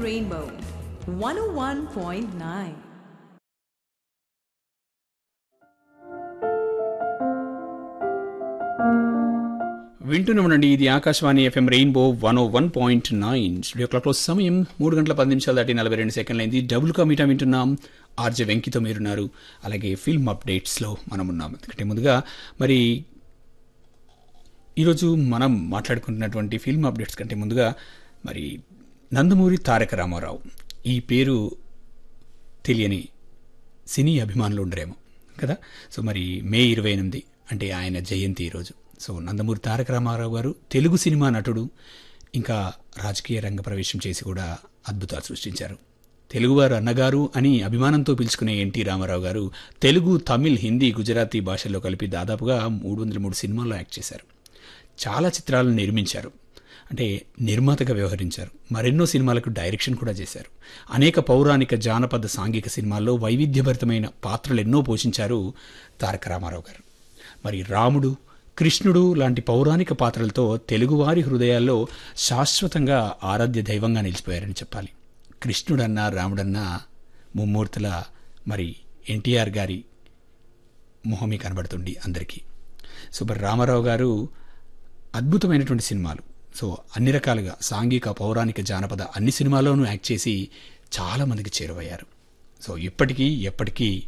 Rainbow 101.9. వింటున్నామండి ఇది Akashvani FM rainbow one O one point nine studio క్లాక్లో సమయం మూడు గంటల పది నిమిషాలు దాటి నలభై రెండు సెకండ్లు అయింది డబుల్ కమిటా వింటున్నాం ఆర్జే వెంకితో మీరున్నారు అలాగే ఫిల్మ్ అప్డేట్స్లో మనం ఉన్నాం ఎందుకంటే ముందుగా మరి ఈరోజు మనం మాట్లాడుకుంటున్నటువంటి ఫిల్మ్ అప్డేట్స్ కంటే ముందుగా మరి నందమూరి తారక రామారావు ఈ పేరు తెలియని సినీ అభిమానులు ఉండరేమో కదా సో మరి మే ఇరవై ఎనిమిది అంటే ఆయన జయంతి ఈరోజు సో నందమూరి తారక రామారావు గారు తెలుగు సినిమా నటుడు ఇంకా రాజకీయ రంగ ప్రవేశం చేసి కూడా అద్భుతాలు సృష్టించారు తెలుగువారు అన్నగారు అని అభిమానంతో పిలుచుకునే ఎన్టీ రామారావు గారు తెలుగు తమిళ్ హిందీ గుజరాతీ భాషల్లో కలిపి దాదాపుగా మూడు వందల మూడు సినిమాల్లో యాక్ట్ చేశారు చాలా చిత్రాలను నిర్మించారు అంటే నిర్మాతగా వ్యవహరించారు మరెన్నో సినిమాలకు డైరెక్షన్ కూడా చేశారు అనేక పౌరాణిక జానపద సాంఘిక సినిమాల్లో వైవిధ్యభరితమైన పాత్రలు ఎన్నో పోషించారు తారక రామారావు గారు మరి రాముడు కృష్ణుడు లాంటి పౌరాణిక పాత్రలతో తెలుగువారి హృదయాల్లో శాశ్వతంగా ఆరాధ్య దైవంగా నిలిచిపోయారని చెప్పాలి కృష్ణుడన్నా రాముడన్నా ముమ్మూర్తుల మరి ఎన్టీఆర్ గారి మొహమే కనబడుతుంది అందరికీ సో మరి రామారావు గారు అద్భుతమైనటువంటి సినిమాలు సో అన్ని రకాలుగా సాంఘిక పౌరాణిక జానపద అన్ని సినిమాల్లోనూ యాక్ట్ చేసి చాలామందికి చేరువయ్యారు సో ఇప్పటికీ ఎప్పటికీ